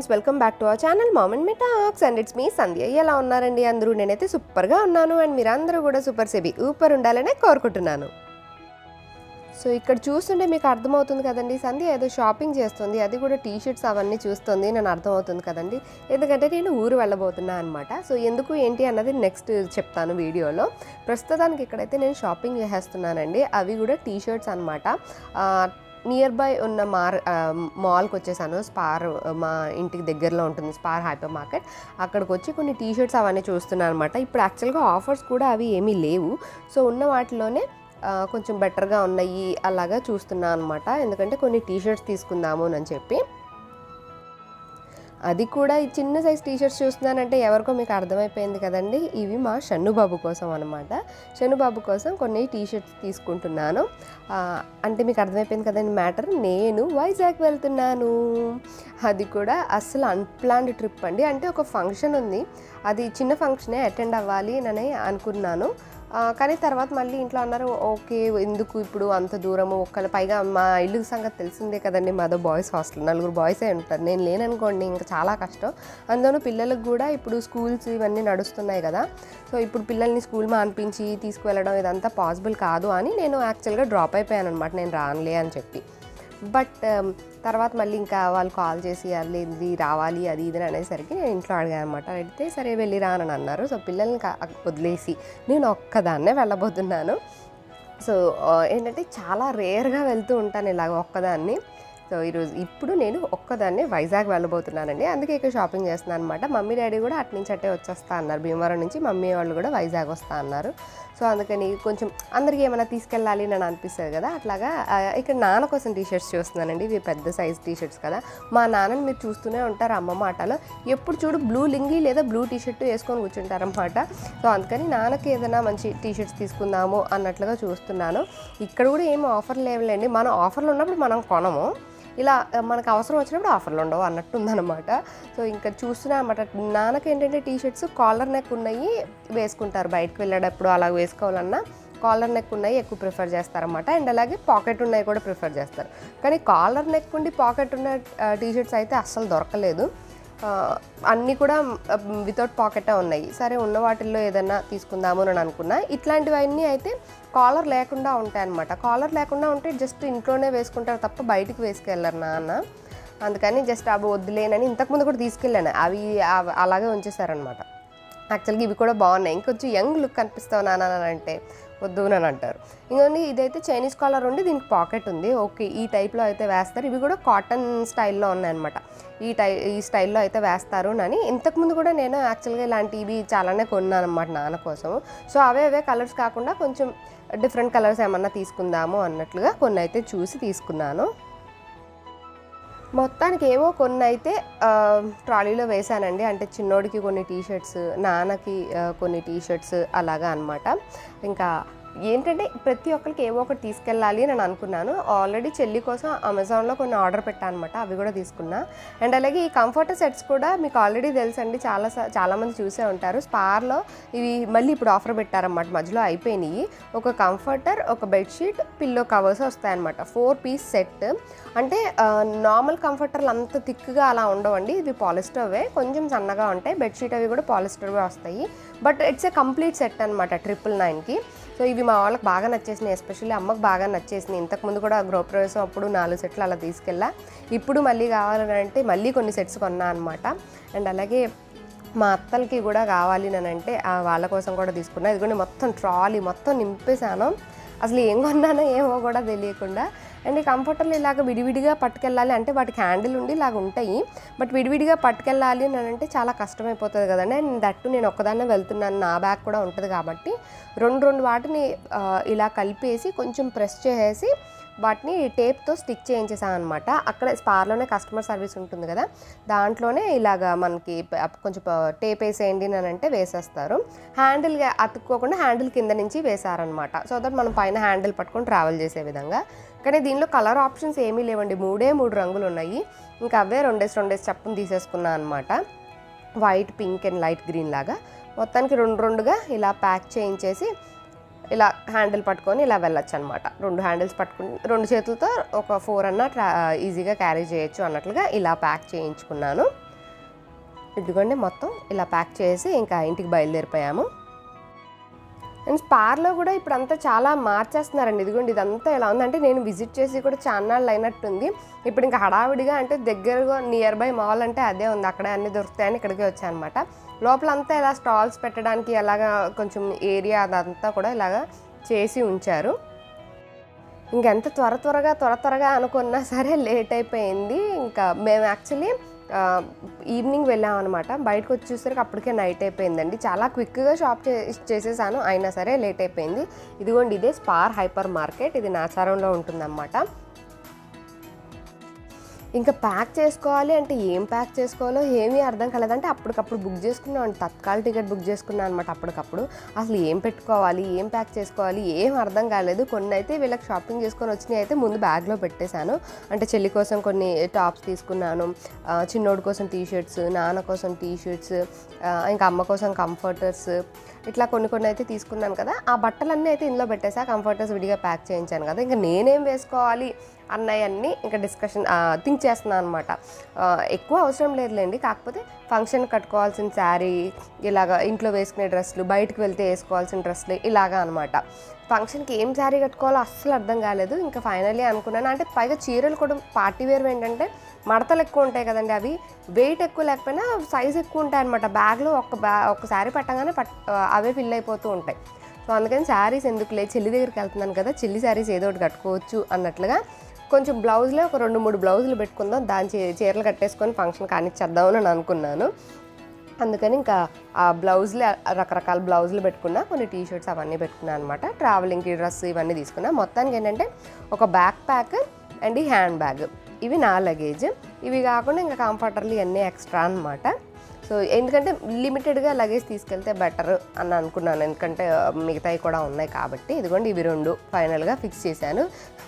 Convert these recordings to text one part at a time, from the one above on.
Friends welcome back to our channel mom and me talks and it's me Sandhya ఎలా ఉన్నారండి అందరూ నేనైతే సూపర్గా ఉన్నాను అండ్ మీరందరూ కూడా సూపర్ సెబీ ఊపర్ ఉండాలనే కోరుకుంటున్నాను సో ఇక్కడ చూస్తుంటే మీకు అర్థమవుతుంది కదండి సంధ్య ఏదో షాపింగ్ చేస్తుంది అది కూడా టీ షర్ట్స్ అవన్నీ చూస్తుంది నేను అర్థమవుతుంది కదండి ఎందుకంటే నేను ఊరు వెళ్ళబోతున్నా అనమాట సో ఎందుకు ఏంటి అన్నది నెక్స్ట్ చెప్తాను వీడియోలో ప్రస్తుతానికి ఇక్కడైతే నేను షాపింగ్ చేసేస్తున్నానండి అవి కూడా టీ షర్ట్స్ అనమాట నియర్ బై ఉన్న మార్ ఆ, మాల్కి వచ్చేసాను స్పార్ మా ఇంటికి దగ్గరలో ఉంటుంది స్పార్ హైపర్ మార్కెట్ అక్కడికి వచ్చి కొన్ని టీ షర్ట్స్ అవన్నీ చూస్తున్నాను అనమాట ఇప్పుడు యాక్చువల్గా ఆఫర్స్ కూడా అవి ఏమీ లేవు సో ఉన్న వాటిలోనే ఆ, కొంచెం బెటర్గా ఉన్నాయి అలాగా చూస్తున్నాను అనమాట ఎందుకంటే కొన్ని టీ షర్ట్స్ తీసుకుందాము అని చెప్పి అది కూడా ఈ చిన్న సైజ్ టీ షర్ట్స్ చూస్తున్నానంటే ఎవరికో మీకు అర్థమైపోయింది కదండి ఇవి మా షన్నుబాబు కోసం అనమాట షన్నుబాబు కోసం కొన్ని టీ షర్ట్స్ తీసుకుంటున్నాను ఆ, అంటే మీకు అర్థమైపోయింది కదండి మ్యాటర్ నేను వైజాగ్ వెళ్తున్నాను అది కూడా అస్సలు అన్ప్లాన్డ్ ట్రిప్ అండి అంటే ఒక ఫంక్షన్ ఉంది అది చిన్న ఫంక్షనే అటెండ్ అవ్వాలి అని అనుకున్నాను ఆ, కానీ తర్వాత మళ్ళీ ఇంట్లో అన్నారు ఓకే ఎందుకు ఇప్పుడు అంత దూరము ఒక్కళ్ళ పైగా మా ఇల్లు సంగతి తెలిసిందే కదండి మాదో బాయ్స్ హాస్టల్ నలుగురు బాయ్సే ఉంటారు నేను లేననుకోండి ఇంకా చాలా కష్టం అందులోనూ పిల్లలకు కూడా ఇప్పుడు స్కూల్స్ ఇవన్నీ నడుస్తున్నాయి కదా సో ఇప్పుడు పిల్లల్ని స్కూల్ మాన్పించి తీసుకువెళ్ళడం ఇదంతా పాసిబుల్ కాదు అని నేను యాక్చువల్గా డ్రాప్ అయిపోయాను అనమాట నేను రానులే అని చెప్పి బట్ తర్వాత మళ్ళీ ఇంకా వాళ్ళు కాల్ చేసి అది ఇది రావాలి అది ఇది అని అనేసరికి నేను ఇంట్లో అడిగాను అనమాట అడిగితే సరే వెళ్ళి రానని అన్నారు సో పిల్లల్ని కా- వదిలేసి నేను ఒక్కదాన్నే వెళ్ళబోతున్నాను సో ఆ, ఏంటంటే చాలా రేర్గా వెళ్తూ ఉంటాను ఇలాగ ఒక్కదాన్ని సో ఈరోజు ఇప్పుడు నేను ఒక్కదాన్ని వైజాగ్ వెళ్ళబోతున్నానండి అందుకే ఇక్కడ షాపింగ్ చేస్తున్నాను అనమాట మమ్మీ డాడీ కూడా అటు నుంచి అట్టే వచ్చేస్తా అన్నారు భీమవరం నుంచి మమ్మీ వాళ్ళు కూడా వైజాగ్ వస్తా అన్నారు సో అందుకని కొంచెం అందరికీ ఏమైనా తీసుకెళ్ళాలి అని అనిపిస్తుంది కదా అట్లాగా ఆ, ఇక్కడ నాన్న కోసం టీ షర్ట్స్ చూస్తున్నానండి ఇవి పెద్ద సైజ్ టీ షర్ట్స్ కదా మా నాన్నని మీరు చూస్తూనే ఉంటారు అమ్మమ్మ ఆటలో ఎప్పుడు చూడు బ్లూ లింగి లేదా బ్లూ టీ షర్ట్ వేసుకొని కూర్చుంటారనమాట సో అందుకని నాన్నకి ఏదైనా మంచి టీ షర్ట్స్ తీసుకుందాము అన్నట్లుగా చూస్తున్నాను ఇక్కడ కూడా ఏమి ఆఫర్ లేవులేండి మనం ఆఫర్లు ఉన్నప్పుడు మనం కొనము ఇలా ఆ, మనకు అవసరం వచ్చినప్పుడు ఆఫర్లు ఉండవు అన్నట్టు ఉందన్నమాట సో ఇంకా చూస్తున్నా అనమాట నాన్నకి ఏంటంటే టీ షర్ట్స్ కాలర్ నెక్ ఉన్నాయి వేసుకుంటారు బయటకు వెళ్ళేటప్పుడు అలా వేసుకోవాలన్నా కాలర్ నెక్ ఉన్నాయి ఎక్కువ ప్రిఫర్ చేస్తారన్నమాట అండ్ అలాగే పాకెట్ ఉన్నాయి కూడా ప్రిఫర్ చేస్తారు కానీ కాలర్ నెక్ ఉండి పాకెట్ ఉన్న టీ షర్ట్స్ అయితే అస్సలు దొరకలేదు ఆ, అన్నీ కూడా వితౌట్ పాకెటే ఉన్నాయి సరే ఉన్న వాటిల్లో ఏదైనా తీసుకుందాము అని అనుకున్నా ఇట్లాంటివన్నీ అయితే కాలర్ లేకుండా ఉంటాయి అనమాట కాలర్ లేకుండా ఉంటే జస్ట్ ఇంట్లోనే వేసుకుంటారు తప్ప బయటికి వేసుకెళ్ళరు నాన్న అందుకని జస్ట్ అవి వద్దులేనని ఇంతకుముందు కూడా తీసుకెళ్ళాను అవి అవి అలాగే ఉంచేసారనమాట యాక్చువల్గా ఇవి కూడా బాగున్నాయి ఇంకొంచెం యంగ్ లుక్ కనిపిస్తావు నాన్న అని అంటే వద్దు అని అంటారు ఇంకొండి ఇదైతే చైనీస్ కాలర్ ఉండి దీనికి పాకెట్ ఉంది ఓకే ఈ టైప్లో అయితే వేస్తారు ఇవి కూడా కాటన్ స్టైల్లో ఉన్నాయన్నమాట ఈ టై ఈ స్టైల్లో అయితే వేస్తారు అని ఇంతకుముందు కూడా నేను యాక్చువల్గా ఇలాంటివి చాలానే కొన్నాను అనమాట నాన్న కోసం సో అవే అవే కలర్స్ కాకుండా కొంచెం డిఫరెంట్ కలర్స్ ఏమన్నా తీసుకుందాము అన్నట్లుగా కొన్ని అయితే చూసి తీసుకున్నాను మొత్తానికి ఏవో కొన్ని అయితే ఆ, ట్రాలీలో వేశానండి అంటే చిన్నోడికి కొన్ని టీ షర్ట్స్ నాన్నకి ఆ, కొన్ని టీ షర్ట్స్ అలాగా అనమాట ఇంకా ఏంటంటే ప్రతి ఒక్కరికి ఏవో ఒకటి తీసుకెళ్ళాలి అని నేను అనుకున్నాను ఆల్రెడీ చెల్లి కోసం అమెజాన్లో కొన్ని ఆర్డర్ పెట్టాను అనమాట అవి కూడా తీసుకున్నా అండ్ అలాగే ఈ కంఫర్టర్ సెట్స్ కూడా మీకు ఆల్రెడీ తెలుసండి చాలా సా- చాలామంది చూసే ఉంటారు స్పార్లో ఇవి మళ్ళీ ఇప్పుడు ఆఫర్ పెట్టారన్నమాట మధ్యలో అయిపోయినాయి ఒక కంఫర్టర్ ఒక బెడ్షీట్ పిల్లో కవర్స్ వస్తాయన్నమాట ఫోర్ పీస్ సెట్ అంటే నార్మల్ కంఫర్టర్లు అంత థిక్గా అలా ఉండవండి ఇది పాలిస్టర్వే కొంచెం సన్నగా ఉంటాయి బెడ్షీట్ అవి కూడా పాలిస్టర్వే వస్తాయి but it's a complete set అనమాట ట్రిపుల్ నైన్కి సో ఇవి మా వాళ్ళకి బాగా నచ్చేసినాయి ఎస్పెషల్లీ అమ్మకి బాగా నచ్చేసినాయి ఇంతకుముందు కూడా గృహప్రవేశం అప్పుడు నాలుగు సెట్లు అలా తీసుకెళ్ళా ఇప్పుడు మళ్ళీ కావాలని అంటే మళ్ళీ కొన్ని సెట్స్ కొన్నా అనమాట అండ్ అలాగే మా అత్తలకి కూడా కావాలి అని అంటే ఆ వాళ్ళ కోసం కూడా తీసుకున్నా ఇదిగోండి మొత్తం ట్రాలీ మొత్తం నింపేశాను అసలు ఏం కొన్నానో ఏమో కూడా తెలియకుండా అండ్ ఈ కంఫర్టర్లు ఇలాగ విడివిడిగా పట్టుకెళ్ళాలి అంటే వాటికి హ్యాండిల్ ఉండి ఇలాగ ఉంటాయి బట్ విడివిడిగా పట్టుకెళ్ళాలి అని అంటే చాలా కష్టమైపోతుంది కదండి అండ్ దట్టు నేను ఒక్కదాన్నే వెళ్తున్నాను నా బ్యాగ్ కూడా ఉంటుంది కాబట్టి రెండు రెండు వాటిని ఆ, ఇలా కలిపేసి కొంచెం ప్రెస్ చేసేసి వాటిని టేప్తో స్టిక్ చేయించేసాను అనమాట అక్కడ స్పార్లోనే కస్టమర్ సర్వీస్ ఉంటుంది కదా దాంట్లోనే ఇలాగా మనకి ప- కొంచెం ప- టేప్ వేసేయండి అని అంటే వేసేస్తారు హ్యాండిల్ అతుక్కోకుండా హ్యాండిల్ కింద నుంచి వేసారనమాట సో దట్ మనం పైన హ్యాండిల్ పట్టుకొని ట్రావెల్ చేసే విధంగా కానీ దీనిలో కలర్ ఆప్షన్స్ ఏమీ లేవండి మూడే మూడు రంగులు ఉన్నాయి ఇంకా అవే రెండేసి రెండేసి చప్పును తీసేసుకున్నాను అనమాట white pink and light green లాగా మొత్తానికి రెండు రెండుగా ఇలా ప్యాక్ చేయించేసి ఇలా హ్యాండిల్ పట్టుకొని ఇలా వెళ్ళొచ్చు అనమాట రెండు హ్యాండిల్స్ పట్టుకుని రెండు చేతులతో ఒక ఫోర్ అన్న ట్రా ఈజీగా క్యారీ చేయొచ్చు అన్నట్లుగా ఇలా ప్యాక్ చేయించుకున్నాను ఇదిగోండి మొత్తం ఇలా ప్యాక్ చేసి ఇంకా ఇంటికి బయలుదేరిపోయాము అండ్ స్పార్లో కూడా ఇప్పుడు అంతా చాలా మార్చేస్తున్నారండి ఇదిగోండి ఇదంతా ఎలా ఉందంటే నేను విజిట్ చేసి కూడా చాన్నాళ్ళు అయినట్టుంది ఇప్పుడు ఇంకా హడావిడిగా అంటే దగ్గరగా నియర్ బై మాల్ అంటే అదే ఉంది అక్కడే అన్ని దొరుకుతాయని ఇక్కడికి వచ్చాయన్నమాట లోపల అంతా ఇలా స్టాల్స్ పెట్టడానికి అలాగా కొంచెం ఏరియా అదంతా కూడా ఇలాగా చేసి ఉంచారు ఇంకెంత త్వర త్వరగా త్వర త్వరగా అనుకున్నా సరే లేట్ అయిపోయింది ఇంకా మేము యాక్చువల్లీ ఈవినింగ్ వెళ్ళామన్నమాట బయటకు వచ్చి చూసరికి అప్పటికే నైట్ అయిపోయిందండి చాలా క్విక్గా షాప్ చే చేసేసాను అయినా సరే లేట్ అయిపోయింది ఇదిగోండి ఇదే స్పార్ హైపర్ మార్కెట్ ఇది నాచారంలో ఉంటుందన్నమాట ఇంకా ప్యాక్ చేసుకోవాలి అంటే ఏం ప్యాక్ చేసుకోవాలో ఏమీ అర్థం కాలేదంటే అప్పటికప్పుడు బుక్ చేసుకున్నాం అండి తత్కాల టికెట్ బుక్ చేసుకున్నాను అనమాట అప్పటికప్పుడు అసలు ఏం పెట్టుకోవాలి ఏం ప్యాక్ చేసుకోవాలి ఏం అర్థం కాలేదు కొన్ని అయితే వీళ్ళకి షాపింగ్ చేసుకొని వచ్చినాయి అయితే ముందు బ్యాగ్లో పెట్టేశాను అంటే చెల్లి కోసం కొన్ని టాప్స్ తీసుకున్నాను ఆ, చిన్నోడి కోసం టీ షర్ట్స్ నాన్న కోసం టీ షర్ట్స్ ఇంకా అమ్మ కోసం కంఫర్టర్స్ ఇట్లా కొన్ని కొన్ని అయితే తీసుకున్నాను కదా ఆ బట్టలన్నీ అయితే ఇందులో పెట్టేసా కంఫర్టర్స్ విడిగా ప్యాక్ చేయించాను కదా ఇంకా నేనేం వేసుకోవాలి అన్నయ్యన్నీ ఇంకా డిస్కషన్ థింక్ చేస్తున్నాను అనమాట ఎక్కువ అవసరం లేదులేండి కాకపోతే ఫంక్షన్ కట్టుకోవాల్సిన శారీ ఇలాగా ఇంట్లో వేసుకునే డ్రెస్సులు బయటకు వెళ్తే వేసుకోవాల్సిన డ్రెస్సులు ఇలాగా అనమాట ఫంక్షన్కి ఏం శారీ కట్టుకోవాలో అస్సలు అర్థం కాలేదు ఇంకా ఫైనల్లీ అనుకున్నాను అంటే పైగా చీరలు కూడా పార్టీ వేర్ ఏంటంటే మడతలు ఎక్కువ ఉంటాయి కదండి అవి వెయిట్ ఎక్కువ లేకపోయినా సైజ్ ఎక్కువ ఉంటాయి అనమాట బ్యాగ్లో ఒక బ్యా ఒక శారీ పట్టగానే పట్ అవే ఫిల్ అయిపోతూ ఉంటాయి సో అందుకని శారీస్ ఎందుకులే చెల్లి దగ్గరికి వెళ్తున్నాను కదా చెల్లి శారీస్ ఏదో ఒకటి కట్టుకోవచ్చు అన్నట్లుగా కొంచెం బ్లౌజ్లో ఒక రెండు మూడు బ్లౌజులు పెట్టుకుందాం దాని చీ- చీరలు కట్టేసుకొని ఫంక్షన్ కానిచ్చేద్దామని నేను అనుకున్నాను అందుకని ఇంకా ఆ బ్లౌజులు రకరకాల బ్లౌజులు పెట్టుకున్నా కొన్ని టీ షర్ట్స్ అవన్నీ పెట్టుకున్నాను అనమాట ట్రావెలింగ్కి డ్రెస్ ఇవన్నీ తీసుకున్నా మొత్తానికి ఏంటంటే ఒక బ్యాక్ ప్యాక్ అండ్ ఈ హ్యాండ్ బ్యాగ్ ఇవి నా లగేజ్ ఇవి కాకుండా ఇంకా కంఫర్టర్లు ఇవన్నీ ఎక్స్ట్రా అనమాట సో ఎందుకంటే లిమిటెడ్గా లగేజ్ తీసుకెళ్తే బెటర్ అని అనుకున్నాను ఎందుకంటే ఆ, మిగతావి కూడా ఉన్నాయి కాబట్టి ఇదిగోండి ఇవి రెండు ఫైనల్గా ఫిక్స్ చేశాను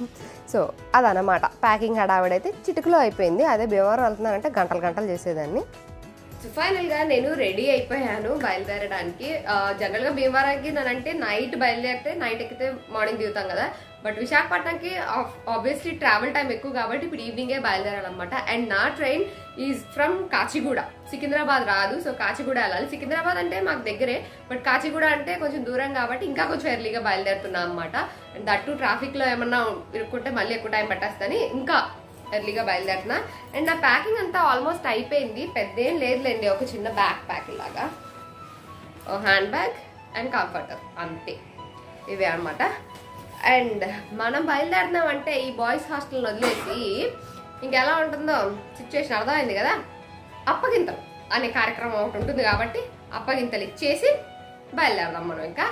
సో అదనమాట ప్యాకింగ్ హడావిడైతే చిటుకులో అయిపోయింది అదే భీమవరం వెళ్తున్నానంటే గంటలు గంటలు చేసేదాన్ని ఫైనల్గా నేను రెడీ అయిపోయాను బయలుదేరడానికి జనరల్గా భీమవరానికి నేనంటే నైట్ బయలుదేరితే నైట్ ఎక్కితే మార్నింగ్ దిగుతాం కదా బట్ విశాఖపట్నంకి ఆబ్వియస్లీ ట్రావెల్ టైం ఎక్కువ కాబట్టి ఇప్పుడు ఈవినింగే బయలుదేరాలన్నమాట అండ్ నా train is from Kacheguda Secunderabad రాదు సో కాచిగూడ వెళ్ళాలి సికింద్రాబాద్ అంటే మాకు దగ్గరే బట్ కాచిగూడ అంటే కొంచెం దూరం కాబట్టి ఇంకా కొంచెం ఎర్లీగా బయలుదేరుతున్నాం అనమాట అండ్ దట్టు ట్రాఫిక్లో ఏమన్నా ఇరుక్కుంటే మళ్ళీ ఎక్కువ టైం పట్టేస్తని ఇంకా ఎర్లీగా బయలుదేరుతున్నా అండ్ నా ప్యాకింగ్ అంతా ఆల్మోస్ట్ అయిపోయింది పెద్ద ఏం లేదులేండి ఒక చిన్న బ్యాక్ ప్యాక్ లాగా ఓ హ్యాండ్ బ్యాగ్ అండ్ కంఫర్టర్ అంతే ఇవే అనమాట అండ్ మనం బయలుదేరుతున్నాం అంటే ఈ బాయ్స్ హాస్టల్ని వదిలేసి ఇంకెలా ఉంటుందో సిచ్యువేషన్ అర్థమైంది కదా అప్పగింతలు అనే కార్యక్రమం ఒకటి ఉంటుంది కాబట్టి అప్పగింతలు ఇచ్చేసి బయలుదేరదాం మనం ఇంకా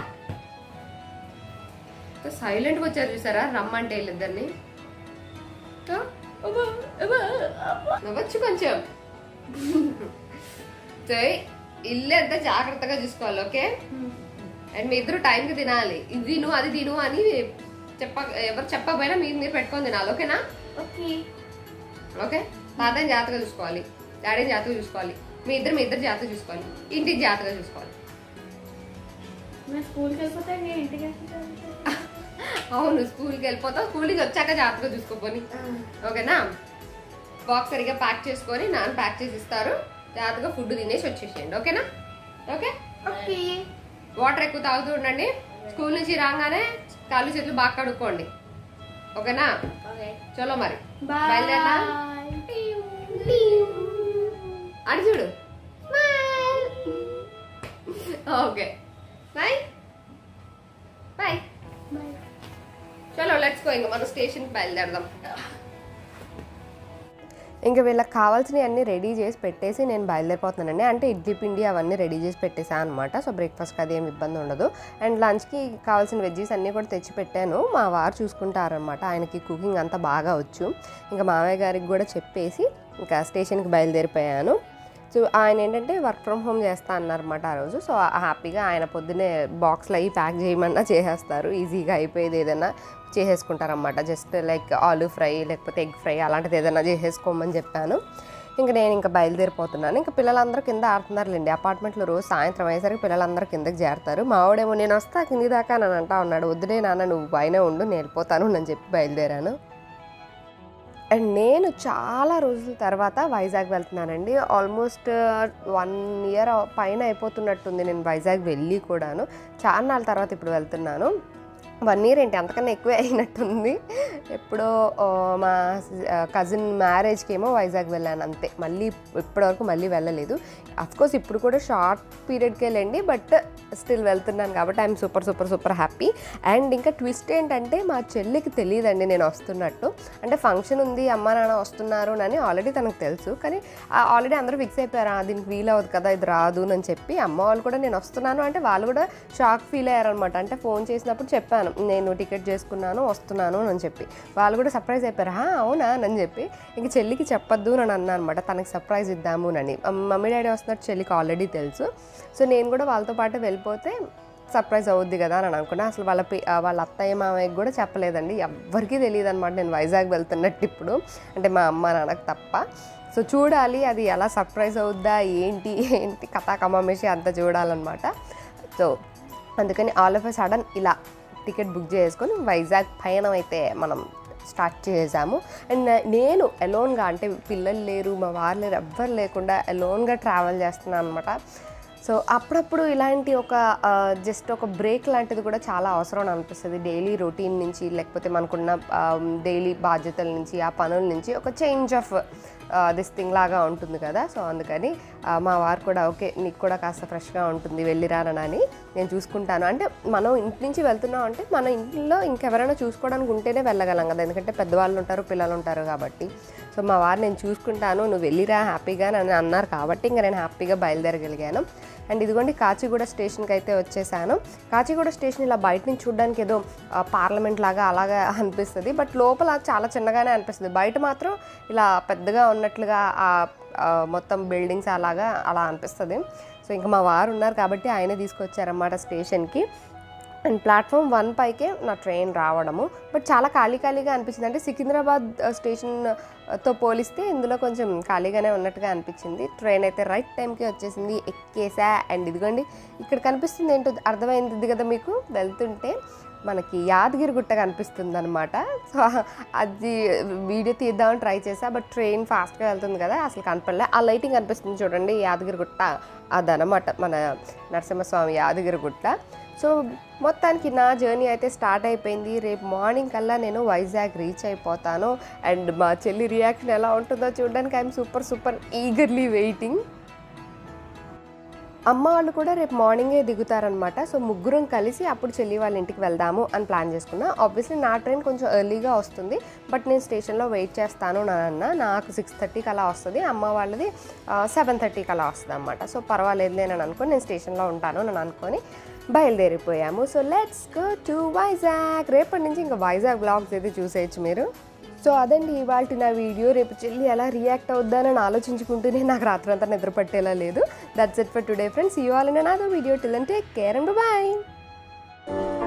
సైలెంట్గా వచ్చారు చూసారా రమ్మంటే వీళ్ళిద్దరిని ఆ, అబ్బా, అబ్బా, అబ్బా. నవ్వచ్చు కొంచెం సో ఇల్లు ఎంత జాగ్రత్తగా చూసుకోవాలి ఓకే అండ్ మీ ఇద్దరు టైంకి తినాలి ఇది తిను అది తిను అని చెప్ప ఎవరు చెప్పకపోయినా మీరు మీరు పెట్టుకొని తినాలి ఓకేనా ఓకే ఓకే తాతని జాగ్రత్తగా చూసుకోవాలి డాడీని జాగ్రత్తగా చూసుకోవాలి మీ ఇద్దరు మీ ఇద్దరు జాగ్రత్తగా చూసుకోవాలి ఇంటికి జాగ్రత్తగా చూసుకోవాలి నేను స్కూల్కి వెళ్ళిపోతే నేను ఇంటికి వెళ్ళిపోతాను అవును స్కూల్కి వెళ్ళిపోతావు స్కూల్కి వచ్చాక జాగ్రత్తగా చూసుకోపోని ఓకేనా బాక్స్ సరిగా ప్యాక్ చేసుకొని నాన్న ప్యాక్ చేసి ఇస్తారు జాగ్రత్తగా ఫుడ్ తినేసి వచ్చేసేయండి ఓకేనా ఓకే ఓకే వాటర్ ఎక్కువ తాగుతూ ఉండండి స్కూల్ నుంచి రాగానే కాళ్ళు చేతులు బాగా కడుక్కోండి ఓకేనా ఓకే చలో మరి బాయ్ బయలుదేరనా అని చూడు ఓకే బాయ్ బాయ్ బాయ్ చలో లెట్స్ గో ఇంకా మనం స్టేషన్కి బయలుదేరదాం ఇంకా వీళ్ళకి కావాల్సినవి అన్నీ రెడీ చేసి పెట్టేసి నేను బయలుదేరిపోతున్నానండి అంటే ఇడ్లీ పిండి అవన్నీ రెడీ చేసి పెట్టేసాను అనమాట సో బ్రేక్ఫాస్ట్కి అది ఏమి ఇబ్బంది ఉండదు అండ్ లంచ్కి కావాల్సిన వెజ్జీస్ అన్నీ కూడా తెచ్చి పెట్టాను మా వారు చూసుకుంటారనమాట ఆయనకి కుకింగ్ అంతా బాగా వచ్చు ఇంకా మావయ్య గారికి కూడా చెప్పేసి ఇంకా స్టేషన్కి బయలుదేరిపోయాను సో ఆయన ఏంటంటే వర్క్ ఫ్రమ్ హోమ్ చేస్తా అన్నారన్నమాట ఆ రోజు సో హ్యాపీగా ఆయన పొద్దునే బాక్స్లో అవి ప్యాక్ చేయమన్నా చేసేస్తారు ఈజీగా అయిపోయేది ఏదైనా చేసేసుకుంటారన్నమాట జస్ట్ లైక్ ఆలు ఫ్రై లేకపోతే ఎగ్ ఫ్రై అలాంటిది ఏదైనా చేసేసుకోమని చెప్పాను ఇంకా నేను ఇంకా బయలుదేరిపోతున్నాను ఇంకా పిల్లలందరూ కింద ఆడుతున్నారులేండి అపార్ట్మెంట్లో రోజు సాయంత్రం అయ్యేసరికి పిల్లలందరూ కిందకి చేరతారు మావాడేమో నేను వస్తా కింది దాకా అని అంటా ఉన్నాడు వద్దులే నాన్న నువ్వు పైన ఉండు నేను వెళ్ళిపోతాను అని చెప్పి బయలుదేరాను అండ్ నేను చాలా రోజుల తర్వాత వైజాగ్ వెళ్తున్నానండి ఆల్మోస్ట్ వన్ ఇయర్ పైన అయిపోతున్నట్టుంది నేను వైజాగ్ వెళ్ళి కూడాను చాలా నాళ్ళ తర్వాత ఇప్పుడు వెళ్తున్నాను వన్ ఇయర్ ఏంటి అంతకన్నా ఎక్కువే అయినట్టుంది ఎప్పుడో ఆ, మా కజిన్ మ్యారేజ్కి ఏమో వైజాగ్ వెళ్ళాను అంతే మళ్ళీ ఇప్పటివరకు మళ్ళీ వెళ్ళలేదు కోర్స్ ఇప్పుడు కూడా షార్ట్ పీరియడ్కి వెళ్ళండి బట్ స్టిల్ వెళ్తున్నాను కాబట్టి I'm super super super happy and ఇంకా ట్విస్ట్ ఏంటంటే మా చెల్లికి తెలియదండి నేను వస్తున్నట్టు అంటే ఫంక్షన్ ఉంది అమ్మ నాన్న వస్తున్నారు అని ఆల్రెడీ తనకు తెలుసు కానీ ఆల్రెడీ అందరూ ఫిక్స్ అయిపోయారు "ఆ, దీనికి వీల్ అవ్వదు కదా ఇది రాదు అని చెప్పి అమ్మ వాళ్ళు కూడా నేను వస్తున్నాను అంటే వాళ్ళు కూడా షాక్ ఫీల్ అయ్యారనమాట అంటే ఫోన్ చేసినప్పుడు చెప్పాను నేను టికెట్ చేసుకున్నాను వస్తున్నాను అని చెప్పి వాళ్ళు కూడా సర్ప్రైజ్ అయిపోయారు "హా, అవునా అని చెప్పి ఇంక చెల్లికి చెప్పొద్దు అని అన్నా అనమాట తనకి సర్ప్రైజ్ ఇద్దాము అని మమ్మీ డాడీ వస్తున్నట్టు చెల్లికి ఆల్రెడీ తెలుసు సో నేను కూడా వాళ్ళతో పాటు వెళ్ళిపోతే సర్ప్రైజ్ అవుద్ది కదా అని అనుకున్నా అసలు వాళ్ళ పే- ఆ, వాళ్ళ అత్తయ్య మామయ్యకి కూడా చెప్పలేదండి ఎవ్వరికీ తెలియదు అనమాట నేను వైజాగ్ వెళ్తున్నట్టు ఇప్పుడు అంటే మా అమ్మ నాన్నకు తప్ప సో చూడాలి అది ఎలా సర్ప్రైజ్ అవుద్దా ఏంటి ఏంటి కథా కమామేషి అంతా చూడాలన్నమాట సో అందుకని ఆల్ ఆఫ్ ఎ సడన్ ఇలా టికెట్ బుక్ చేసుకొని వైజాగ్ పయనం అయితే మనం స్టార్ట్ చేసాము అండ్ నేను ఎలోన్గా అంటే పిల్లలు లేరు మా వారు లేరు ఎవ్వరు లేకుండా ఎలోన్గా ట్రావెల్ చేస్తున్నాను అనమాట సో అప్పుడప్పుడు ఇలాంటి ఒక జస్ట్ ఒక బ్రేక్ లాంటిది కూడా చాలా అవసరం అని అనిపిస్తుంది డైలీ రొటీన్ నుంచి లేకపోతే మనకున్న డైలీ బాధ్యతల నుంచి ఆ పనుల నుంచి ఒక చేంజ్ ఆఫ్ దిస్ థింగ్ లాగా ఉంటుంది కదా సో అందుకని ఆ, మా వారు కూడా ఓకే నీకు కూడా కాస్త ఫ్రెష్గా ఉంటుంది వెళ్ళిరానని నేను చూసుకుంటాను అంటే మనం ఇంటి నుంచి వెళ్తున్నాం అంటే మన ఇంట్లో ఇంకెవరైనా చూసుకోవడానికి ఉంటేనే వెళ్ళగలం కదా ఎందుకంటే పెద్దవాళ్ళు ఉంటారు పిల్లలు ఉంటారు కాబట్టి సో మా వారు నేను చూసుకుంటాను నువ్వు వెళ్ళిరా హ్యాపీగా అని అన్నారు కాబట్టి ఇంకా నేను హ్యాపీగా బయలుదేరగలిగాను అండ్ ఇదిగోండి కాచిగూడ స్టేషన్కి అయితే వచ్చేసాను కాచిగూడ స్టేషన్ ఇలా బయట నుంచి చూడడానికి ఏదో ఆ, పార్లమెంట్ లాగా అలాగా అనిపిస్తుంది బట్ లోపల చాలా చిన్నగానే అనిపిస్తుంది బయట మాత్రం ఇలా పెద్దగా ఉన్నట్లుగా ఆ ఆ, మొత్తం బిల్డింగ్స్ అలాగా అలా అనిపిస్తుంది సో ఇంకా మా వారు ఉన్నారు కాబట్టి ఆయనే తీసుకొచ్చారన్నమాట స్టేషన్కి అండ్ ప్లాట్ఫామ్ వన్ పైకే నా ట్రైన్ రావడము బట్ చాలా ఖాళీ ఖాళీగా అనిపించింది అంటే సికింద్రాబాద్ ఆ, స్టేషన్ ఆ, తో పోలిస్తే ఇందులో కొంచెం ఖాళీగానే ఉన్నట్టుగా అనిపించింది ట్రైన్ అయితే రైట్ టైంకి వచ్చేసింది ఎక్కేసా అండ్ ఇదిగోండి ఇక్కడ కనిపిస్తుంది ఏంటో అర్థమైంది కదా మీకు వెళ్తుంటే మనకి యాదగిరి గుట్ట కనిపిస్తుంది అనమాట సో అది వీడియో తీద్దామని ట్రై చేసా బట్ ట్రైన్ ఫాస్ట్గా వెళ్తుంది కదా అసలు కనపడలే ఆ లైటింగ్ కనిపిస్తుంది చూడండి యాదగిరి గుట్ట అదనమాట మన నరసింహస్వామి యాదగిరి గుట్ట సో మొత్తానికి నా జర్నీ అయితే స్టార్ట్ అయిపోయింది రేపు మార్నింగ్ కల్లా నేను వైజాగ్ రీచ్ అయిపోతాను అండ్ మా చెల్లి రియాక్షన్ ఎలా ఉంటుందో చూడడానికి I'm super super eagerly waiting అమ్మ వాళ్ళు కూడా రేపు మార్నింగే దిగుతారనమాట సో ముగ్గురం కలిసి అప్పుడు చెల్లి వాళ్ళ ఇంటికి వెళ్దాము అని ప్లాన్ చేసుకున్నా ఆబ్వియస్లీ నా ట్రైన్ కొంచెం ఎర్లీగా వస్తుంది బట్ నేను స్టేషన్లో వెయిట్ చేస్తాను నా అన్న నాకు సిక్స్ థర్టీకి అలా వస్తుంది అమ్మ వాళ్ళది సెవెన్ థర్టీకి అలా వస్తుంది అనమాట సో పర్వాలేదులే అని అనుకొని నేను స్టేషన్లో ఉంటాను అని అనుకొని బయలుదేరిపోయాము so let's go to Vizag రేపటి నుంచి ఇంకా వైజాగ్ బ్లాగ్స్ అయితే చూసేయచ్చు మీరు సో అదండి ఇవాళ నా వీడియో రేపు చెల్లి ఎలా రియాక్ట్ అవుద్దానని ఆలోచించుకుంటూనే నాకు రాత్రంతా నిద్ర పట్టేలా లేదు that's it for today friends you all in other video till and take care and bye